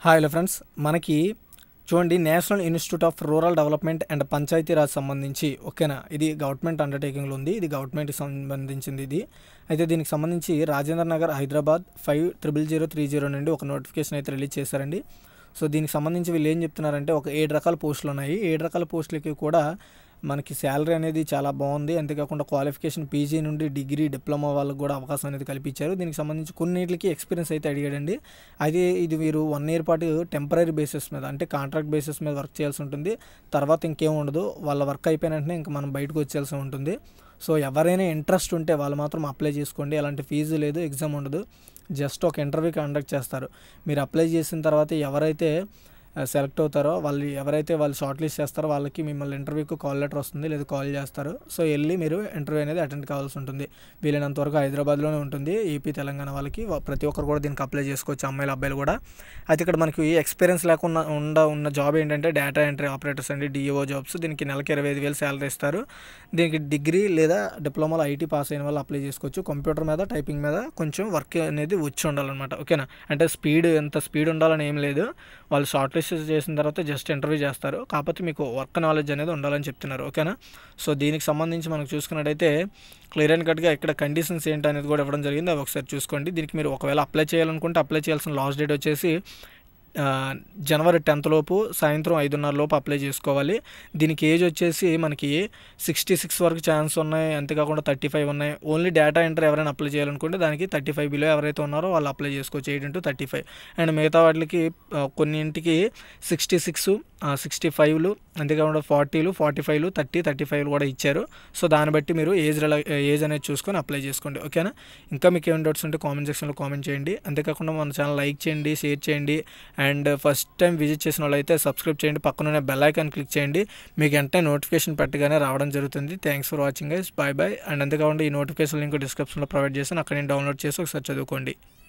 hi hello friends మనకి చూడండి national institute of rural development and Panchayati Raj సంబంధించి ఓకేనా ఇది గవర్నమెంట్ అండర్టేకింగ్లో ఉంది ఇది గవర్నమెంట్కి సంబంధించింది ఇది అయితే దీనికి సంబంధించి Rajendra Nagar Hyderabad five triple zero three zero నుండి ఒక నోటిఫికేషన్ అయితే రిలీజ్ చేశారండి సో దీనికి సంబంధించి వీళ్ళు ఏం చెప్తున్నారంటే ఒక ఏడు రకాల పోస్టులు ఉన్నాయి ఏడు రకాల పోస్టులకి కూడా మనకి శాలరీ అనేది చాలా బాగుంది అంతేకాకుండా క్వాలిఫికేషన్ పీజీ నుండి డిగ్రీ డిప్లొమా వాళ్ళకి కూడా అవకాశం అనేది కల్పించారు దీనికి సంబంధించి కొన్నిటికి ఎక్స్పీరియన్స్ అయితే అడిగాడండి అయితే ఇది మీరు వన్ ఇయర్ పాటు టెంపరీ బేసిస్ మీద అంటే కాంట్రాక్ట్ బేసిస్ మీద వర్క్ చేయాల్సి ఉంటుంది తర్వాత ఇంకేం ఉండదు వాళ్ళ వర్క్ అయిపోయిన వెంటనే ఇంకా మనం బయటకు వచ్చేయాల్సి ఉంటుంది సో ఎవరైనా ఇంట్రెస్ట్ ఉంటే వాళ్ళు మాత్రం అప్లై చేసుకోండి ఎలాంటి ఫీజు లేదు ఎగ్జామ్ ఉండదు జస్ట్ ఒక ఇంటర్వ్యూ కండక్ట్ చేస్తారు మీరు అప్లై చేసిన తర్వాత ఎవరైతే సెలెక్ట్ అవుతారో వాళ్ళు ఎవరైతే వాళ్ళు షార్ట్ లిస్ట్ చేస్తారో వాళ్ళకి మిమ్మల్ని ఇంటర్వ్యూకి కాల్ లెటర్ వస్తుంది లేదా కాల్ చేస్తారు సో వెళ్ళి మీరు ఇంటర్వ్యూ అనేది అటెండ్ కావాల్సి ఉంటుంది వీలైనంత వరకు హైదరాబాద్లోనే ఉంటుంది ఏపీ తెలంగాణ వాళ్ళకి వా- ప్రతి ఒక్కరు కూడా దీనికి అప్లై చేసుకోవచ్చు అమ్మాయిలు అబ్బాయిలు కూడా అయితే ఇక్కడ మనకి ఎక్స్పీరియన్స్ లేకుండా ఉండ ఉన్న జాబ్ ఏంటంటే డేటా ఎంట్రీ ఆపరేటర్స్ అండి డిఓ జాబ్స్ దీనికి నెలకి ఇరవై ఐదు వేలు శాలరీ ఇస్తారు దీనికి డిగ్రీ లేదా డిప్లొమాలో ఐటీ పాస్ అయిన వాళ్ళు అప్లై చేసుకోవచ్చు కంప్యూటర్ మీద టైపింగ్ మీద కొంచెం వర్క్ అనేది వచ్చి ఉండాలన్నమాట ఓకేనా అంటే స్పీడ్ ఎంత స్పీడ్ ఉండాలని ఏం లేదు వాళ్ళు షార్ట్ లిస్ట్ చేసిన తర్వాత జస్ట్ ఇంటర్వ్యూ చేస్తారు కాకపోతే మీకు వర్క్ నాలెడ్జ్ అనేది ఉండాలని చెప్తున్నారు ఓకేనా సో దీనికి సంబంధించి మనకు చూసుకున్నట్టయితే క్లియర్ అండ్ కట్గా ఇక్కడ కండిషన్స్ ఏంటి అనేది కూడా ఇవ్వడం జరిగింది అవి ఒకసారి చూసుకోండి దీనికి మీరు ఒకవేళ అప్లై చేయాలనుకుంటే అప్లై చేయాల్సిన లాస్ట్ డేట్ వచ్చేసి ఆ, జనవరి టెన్త్ లోపు సాయంత్రం ఐదున్నర లోపు అప్లై చేసుకోవాలి దీనికి ఏజ్ వచ్చేసి మనకి సిక్స్టీ సిక్స్ వరకు ఛాన్స్ ఉన్నాయి అంతేకాకుండా థర్టీ ఫైవ్ ఉన్నాయి ఓన్లీ డేటా ఎంటర్ ఎవరైనా అప్లై చేయాలనుకుంటే దానికి థర్టీ ఫైవ్ బిలో ఎవరైతే ఉన్నారో వాళ్ళు అప్లై చేసుకోవచ్చు eight into thirty five and మిగతా వాటికి ఆ, కొన్నింటికి సిక్స్టీ సిక్స్ సిక్స్టీ ఫైవ్లు అంతేకాకుండా ఫార్టీలు ఫార్టీ ఫైవ్లు థర్టీ థర్టీ ఫైవ్లు కూడా ఇచ్చారు సో దాన్ని బట్టి మీరు ఏజ్ రిలా- ఏజ్ అనేది చూసుకొని అప్లై చేసుకోండి ఓకేనా ఇంకా మీకు ఏమైనా డౌట్స్ ఉంటే కామెంట్ సెక్షన్లో కామెంట్ చేయండి అంతేకాకుండా మన ఛానల్ లైక్ చేయండి షేర్ చేయండి అండ్ ఫస్ట్ టైం విజిట్ చేసిన వాళ్ళైతే సబ్స్క్రైబ్ చేయండి పక్కన బెల్ ఐకాన్ క్లిక్ చేయండి మీకు వెంటనే నోటిఫికేషన్ పెట్టగానే రావడం జరుగుతుంది thanks for watching guys bye bye and అంతేకాకుండా ఈ నోటిఫికేషన్ లింక్ డిస్క్రిప్షన్లో ప్రొవైడ్ చేస్తాను అక్కడ నేను డౌన్లోడ్ చేసి ఒకసారి చదువుకోండి